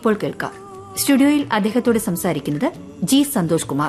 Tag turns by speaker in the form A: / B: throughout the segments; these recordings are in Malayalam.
A: ഇപ്പോൾ കേൾക്കാം സ്റ്റുഡിയോയിൽ അദ്ദേഹത്തോട് സംസാരിക്കുന്നത് ജി സന്തോഷ് കുമാർ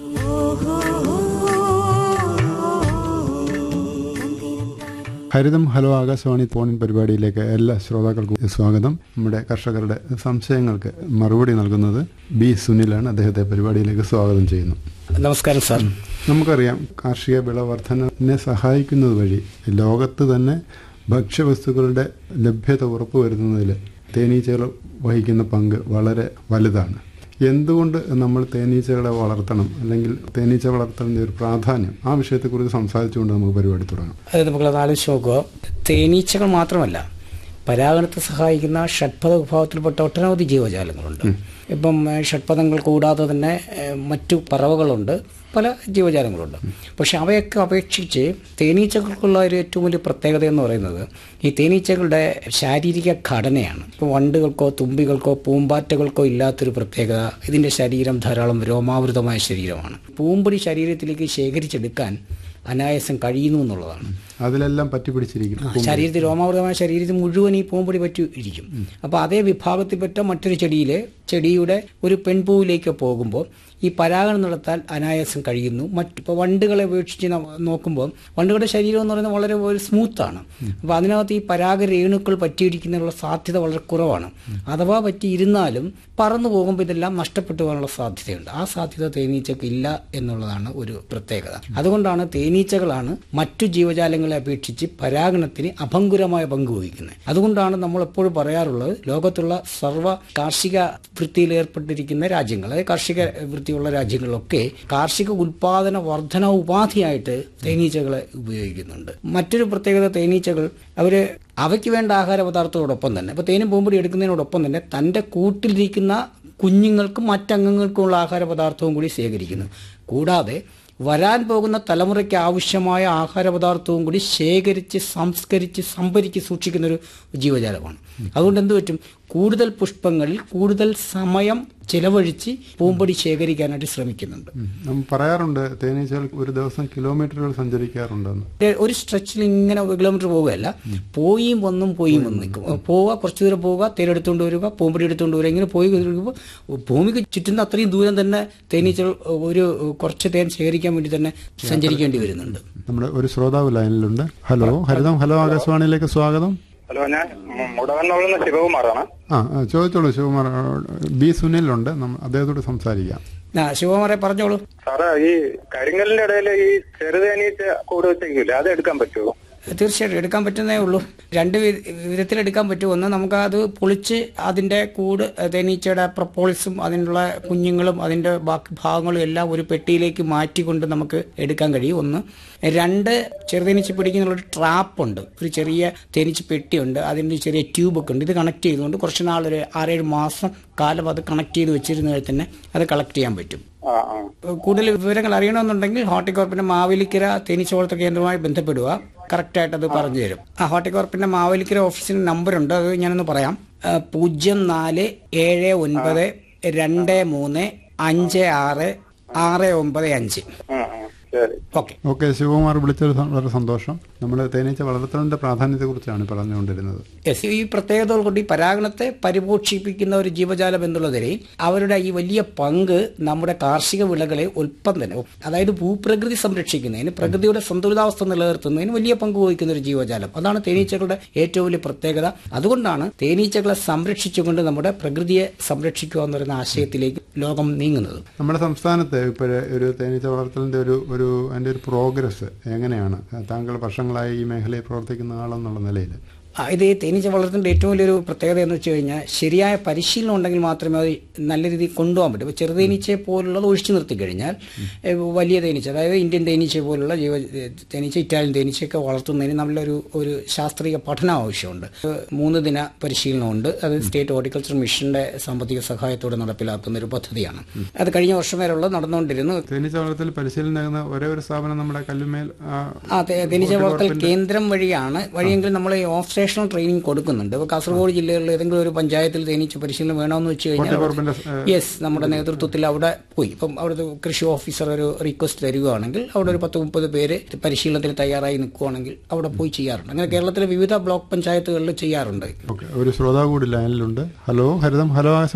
B: ഹരിതം ഹലോ ആകാശവാണി ഫോണിൻ പരിപാടിയിലേക്ക് എല്ലാ ശ്രോതാക്കൾക്കും സ്വാഗതം നമ്മുടെ കർഷകരുടെ സംശയങ്ങൾക്ക് മറുപടി നൽകുന്നത് ബി സുനിലാണ് അദ്ദേഹത്തെ പരിപാടിയിലേക്ക് സ്വാഗതം ചെയ്യുന്നു
C: നമസ്കാരം സാർ
B: നമുക്കറിയാം കാർഷിക വിളവർധനനെ സഹായിക്കുന്നത് വഴി ലോകത്ത് തന്നെ ഭക്ഷ്യവസ്തുക്കളുടെ ലഭ്യത ഉറപ്പുവരുത്തുന്നതിൽ തേനീച്ചകൾ വഹിക്കുന്ന പങ്ക് വളരെ വലുതാണ് എന്തുകൊണ്ട് നമ്മൾ തേനീച്ചകളെ വളർത്തണം അല്ലെങ്കിൽ തേനീച്ച വളർത്തലിൻ്റെ ഒരു പ്രാധാന്യം ആ വിഷയത്തെക്കുറിച്ച് സംസാരിച്ചുകൊണ്ട് നമുക്ക് പരിപാടി തുടങ്ങാം
C: അത് നമുക്കത് ആലോചിച്ച് നോക്കുക തേനീച്ചകൾ മാത്രമല്ല പരാഗണത്തെ സഹായിക്കുന്ന ഷഡ്പഥ വിഭാഗത്തിൽപ്പെട്ട ഒട്ടനവധി ജീവജാലങ്ങളുണ്ട് ഇപ്പം ഏഹ്, ഷഡ്പഥങ്ങൾ കൂടാതെ തന്നെ ഏഹ്, മറ്റു പറവകളുണ്ട് പല ജീവജാലങ്ങളുണ്ട് പക്ഷെ അവയൊക്കെ അപേക്ഷിച്ച് തേനീച്ചകൾക്കുള്ള ഒരു ഏറ്റവും വലിയ പ്രത്യേകത എന്ന് പറയുന്നത് ഈ തേനീച്ചകളുടെ ശാരീരിക ഘടനയാണ് ഇപ്പോൾ വണ്ടുകൾക്കോ തുമ്പികൾക്കോ പൂമ്പാറ്റകൾക്കോ ഇല്ലാത്തൊരു പ്രത്യേകത ഇതിൻ്റെ ശരീരം ധാരാളം രോമാവൃതമായ ശരീരമാണ് പൂമ്പൊടി ശരീരത്തിലേക്ക് ശേഖരിച്ചെടുക്കാൻ അനായാസം കഴിയുന്നു എന്നുള്ളതാണ്
B: അതിലെല്ലാം പറ്റിപ്പിടിച്ചിരിക്കും
C: ആ, ശരീരത്തിൽ രോമാവൃതമായ ശരീരത്തിൽ മുഴുവൻ ഈ പൂമ്പൊടി പറ്റി ഇരിക്കും അപ്പോൾ അതേ വിഭാഗത്തിൽപ്പെട്ട മറ്റൊരു ചെടിയിലെ ചെടിയുടെ ഒരു പെൺപൂവിലേക്ക് പോകുമ്പോൾ ഈ പരാഗണം നടത്താൻ അനായാസം കഴിയുന്നു മറ്റ് ഇപ്പോൾ വണ്ടുകളെ ഉപേക്ഷിച്ച് ന- നോക്കുമ്പോൾ വണ്ടുകളുടെ ശരീരം എന്ന് പറയുന്നത് വളരെ ഒരു സ്മൂത്താണ് അപ്പോൾ അതിനകത്ത് ഈ പരാഗ രേണുക്കൾ പറ്റിയിരിക്കുന്നതിനുള്ള സാധ്യത വളരെ കുറവാണ് അഥവാ പറ്റിയിരുന്നാലും പറന്നു പോകുമ്പോൾ ഇതെല്ലാം നഷ്ടപ്പെട്ടു പോകാനുള്ള സാധ്യതയുണ്ട് ആ സാധ്യത തേനീച്ചക്ക് ഇല്ല എന്നുള്ളതാണ് ഒരു പ്രത്യേകത അതുകൊണ്ടാണ് തേനീച്ചകളാണ് മറ്റു ജീവജാലങ്ങളെ അപേക്ഷിച്ച് പരാഗണത്തിന് അഭങ്കുരമായ പങ്ക് വഹിക്കുന്നത് അതുകൊണ്ടാണ് നമ്മൾ എപ്പോഴും പറയാറുള്ളത് ലോകത്തുള്ള സർവ്വ കാർഷിക വൃത്തിയിൽ ഏർപ്പെട്ടിരിക്കുന്ന രാജ്യങ്ങൾ അതായത് കാർഷിക വൃത്തിയുള്ള രാജ്യങ്ങളിലൊക്കെ കാർഷിക ഉൽപാദന വർധന ഉപാധിയായിട്ട് തേനീച്ചകളെ ഉപയോഗിക്കുന്നുണ്ട് മറ്റൊരു പ്രത്യേകത തേനീച്ചകൾ അവര് അവയ്ക്ക് വേണ്ട ആഹാര പദാർത്ഥത്തോടൊപ്പം തന്നെ ഇപ്പോൾ തേനും പൂമ്പൊടി എടുക്കുന്നതിനോടൊപ്പം തന്നെ തൻ്റെ കൂട്ടിലിരിക്കുന്ന കുഞ്ഞുങ്ങൾക്കും മറ്റംഗങ്ങൾക്കുമുള്ള ആഹാര പദാർത്ഥവും കൂടി ശേഖരിക്കുന്നു കൂടാതെ വരാൻ പോകുന്ന തലമുറയ്ക്ക് ആവശ്യമായ ആഹാര പദാർത്ഥവും കൂടി ശേഖരിച്ച് സംസ്കരിച്ച് സംഭരിച്ച് സൂക്ഷിക്കുന്ന ഒരു ജീവജാലമാണ് അതുകൊണ്ട് എന്ത് പറ്റും കൂടുതൽ പുഷ്പങ്ങളിൽ കൂടുതൽ സമയം ചിലവഴിച്ച് പൂമ്പൊടി ശേഖരിക്കാനായിട്ട് ശ്രമിക്കുന്നുണ്ട്
B: നമ്മൾ പറയാറുണ്ട് തേനീച്ചകൾ ഒരു ദിവസം കിലോമീറ്ററുകൾ സഞ്ചരിക്കാറുണ്ടെന്ന്
C: ഏ, ഒരു സ്ട്രെച്ചിൽ ഇങ്ങനെ ഒരു കിലോമീറ്റർ പോവുകയല്ല പോയും വന്നും പോയും വന്നും നിൽക്കും പോവുക കുറച്ച് ദൂരം പോവുക തേരെടുത്തുകൊണ്ട് വരിക പൂമ്പൊടി എടുത്തുകൊണ്ട് വരിക ഇങ്ങനെ പോയി വരുമ്പോൾ ഭൂമിക്ക് ചുറ്റുന്ന അത്രയും ദൂരം തന്നെ തേനീച്ചകൾ ഒരു കുറച്ച് തേൻ ശേഖരിക്കാൻ വേണ്ടി തന്നെ സഞ്ചരിക്കേണ്ടി വരുന്നുണ്ട്
B: നമ്മുടെ ഒരു ശ്രോതാവ് ലൈനിലുണ്ട് ഹലോ ഹരിതം ഹലോ ആകാശവാണിയിലേക്ക് സ്വാഗതം
D: ഹലോ ഞാൻ മു- മുടവന്നൂരിൽ നിന്ന് ശിവകുമാറാണ്
B: ആ ആ, ചോദിച്ചോളൂ ശിവകുമാർ ആ, ബി സുനിലുണ്ട് നമ്മ- അദ്ദേഹത്തോട് സംസാരിക്കാം
C: ആ ശിവകുമാറെ പറഞ്ഞോളൂ
D: സാറേ ഈ കരിങ്കലിന്റെ ഇടയിൽ ഈ ചെറുതേനീച്ച കൂട് വെച്ചേക്കില്ല അത് എടുക്കാൻ പറ്റുമോ
C: തീർച്ചയായിട്ടും എടുക്കാൻ പറ്റുന്നേ ഉള്ളൂ രണ്ട് വി- വിധത്തിൽ എടുക്കാൻ പറ്റും ഒന്ന് നമുക്ക് അത് പൊളിച്ച് അതിന്റെ കൂട് തേനീച്ചയുടെ പ്രപ്പോൾസും അതിനുള്ള കുഞ്ഞുങ്ങളും അതിന്റെ ബാക്കി ഭാഗങ്ങളും എല്ലാം ഒരു പെട്ടിയിലേക്ക് മാറ്റിക്കൊണ്ട് നമുക്ക് എടുക്കാൻ കഴിയും ഒന്ന് രണ്ട് ചെറുതേനീച്ച പിടിക്കുന്ന ഒരു ട്രാപ്പ് ഉണ്ട് ഒരു ചെറിയ തേനീച്ച പെട്ടിയുണ്ട് അതിൻ്റെ ഒരു ചെറിയ ട്യൂബൊക്കെ ഉണ്ട് ഇത് കണക്ട് ചെയ്തുകൊണ്ട് കുറച്ച് നാളൊരു ആറേഴ് മാസം കാലം അത് കണക്ട് ചെയ്ത് വെച്ചിരുന്നാൽ തന്നെ അത് കളക്ട് ചെയ്യാൻ പറ്റും
D: ആ ആ
C: കൂടുതൽ വിവരങ്ങൾ അറിയണമെന്നുണ്ടെങ്കിൽ ഹോർട്ടികോർപ്പിന്റെ മാവേലിക്കര തേനീച്ച വളർത്ത കേന്ദ്രവുമായി ബന്ധപ്പെടുക കറക്റ്റായിട്ട് അത് പറഞ്ഞു തരും ആ ഹോർട്ടികോർപ്പിന്റെ മാവേലിക്കര ഓഫീസിന് നമ്പറുണ്ട് അത് ഞാനൊന്ന് പറയാം ആ, പൂജ്യം നാല് ഏഴ് ഒൻപത് രണ്ട് മൂന്ന് അഞ്ച് ആറ് ആറ് ഒമ്പത് അഞ്ച്
D: ആ ആ ശരി
C: ഓക്കെ
B: ഓക്കെ ശിവകുമാർ വിളിച്ചത് സ- വളരെ സന്തോഷം നമ്മൾ തേനീച്ച വളർത്തലിന്റെ പ്രാധാന്യത്തെക്കുറിച്ചാണ് പറഞ്ഞുകൊണ്ടിരുന്നത്
C: യെസ് ഈ പ്രത്യേകതകൾ കൊണ്ട് ഈ പരാഗണത്തെ പരിപോഷിപ്പിക്കുന്ന ഒരു ജീവജാലം എന്നുള്ള നിലയിൽ അവരുടെ ഈ വലിയ പങ്ക് നമ്മുടെ കാർഷിക വിളകളെ ഉൽപ്പന്നം അതായത് ഭൂപ്രകൃതി സംരക്ഷിക്കുന്നതിന് പ്രകൃതിയുടെ സന്തുലിതാവസ്ഥ നിലനിർത്തുന്നതിന് വലിയ പങ്ക് വഹിക്കുന്ന ഒരു ജീവജാലം അതാണ് തേനീച്ചകളുടെ ഏറ്റവും വലിയ പ്രത്യേകത അതുകൊണ്ടാണ് തേനീച്ചകളെ സംരക്ഷിച്ചുകൊണ്ട് നമ്മുടെ പ്രകൃതിയെ സംരക്ഷിക്കുക എന്ന് പറയുന്ന ആശയത്തിലേക്ക് ലോകം നീങ്ങുന്നത്
B: നമ്മുടെ സംസ്ഥാനത്ത് ഇപ്പോഴേ ഒരു തേനീച്ച വളർത്തലിന്റെ ഒരു ഒരു അതിന്റെ ഒരു പ്രോഗ്രസ് എങ്ങനെയാണ് താങ്കൾ വർഷങ്ങളായി ഈ മേഖലയിൽ പ്രവർത്തിക്കുന്ന ആളെന്നുള്ള നിലയിൽ
C: ആ, ഇത് ഈ തേനീച്ച വളർത്തുന്നതിന്റെ ഏറ്റവും വലിയൊരു പ്രത്യേകത എന്ന് വെച്ച് കഴിഞ്ഞാൽ ശരിയായ പരിശീലനം ഉണ്ടെങ്കിൽ മാത്രമേ അത് നല്ല രീതിയിൽ കൊണ്ടുപോകാൻ പറ്റൂ ഇപ്പോൾ ചെറുതേനീച്ചയെ പോലുള്ളത് ഒഴിച്ചു നിർത്തി കഴിഞ്ഞാൽ ഏ, വലിയ തേനീച്ച അതായത് ഇന്ത്യൻ തേനീച്ച പോലുള്ള ജീവ തേനീച്ച ഇറ്റാലിയൻ തേനീച്ചയൊക്കെ വളർത്തുന്നതിന് നല്ലൊരു ഒരു ശാസ്ത്രീയ പഠനം ആവശ്യമുണ്ട് ഏ, മൂന്ന് ദിന പരിശീലനമുണ്ട് അത് സ്റ്റേറ്റ് ഹോർട്ടിക്കൾച്ചർ മിഷന്റെ സാമ്പത്തിക സഹായത്തോടെ നടപ്പിലാക്കുന്ന ഒരു പദ്ധതിയാണ് അത് കഴിഞ്ഞ വർഷം വരെയുള്ള നടന്നുകൊണ്ടിരുന്നു
B: തേനീച്ച വളർത്തൽ പരിശീലനം നൽകുന്ന ഒരേ ഒരു സ്ഥാപനം നമ്മുടെ കല്ലുമേൽ ആ,
C: ആ തേ- തേനീച്ച വളർത്തൽ കേന്ദ്രം വഴിയാണ് വഴിയെങ്കിൽ നമ്മൾ ഈ ഓഫ് സ്റ്റേഷണൽ ട്രെയിനിങ് കൊടുക്കുന്നുണ്ട് ഇപ്പോൾ കാസർഗോഡ് ജില്ലയിലുള്ള ഏതെങ്കിലും ഒരു പഞ്ചായത്തിൽ തേനീച്ച പരിശീലനം വേണമെന്ന് വെച്ച് കഴിഞ്ഞാൽ
B: ഹോർട്ടികോർപ്പിന്റെ
C: യെസ് നമ്മുടെ നേതൃത്വത്തിൽ അവിടെ പോയി ഇപ്പം അവിടുത്തെ കൃഷി ഓഫീസർ ഒരു റിക്വസ്റ്റ് തരികയാണെങ്കിൽ അവിടെ ഒരു പത്ത് മുപ്പത് പേര് പരിശീലനത്തിന് തയ്യാറായി നിൽക്കുകയാണെങ്കിൽ അവിടെ പോയി ചെയ്യാറുണ്ട് അങ്ങനെ കേരളത്തിലെ വിവിധ ബ്ലോക്ക് പഞ്ചായത്തുകളിൽ ചെയ്യാറുണ്ട്
B: ഓക്കെ ഒരു ശ്രോതാവ് കൂടി ലൈനിലുണ്ട് ഹലോ ഹരിതം ഹലോ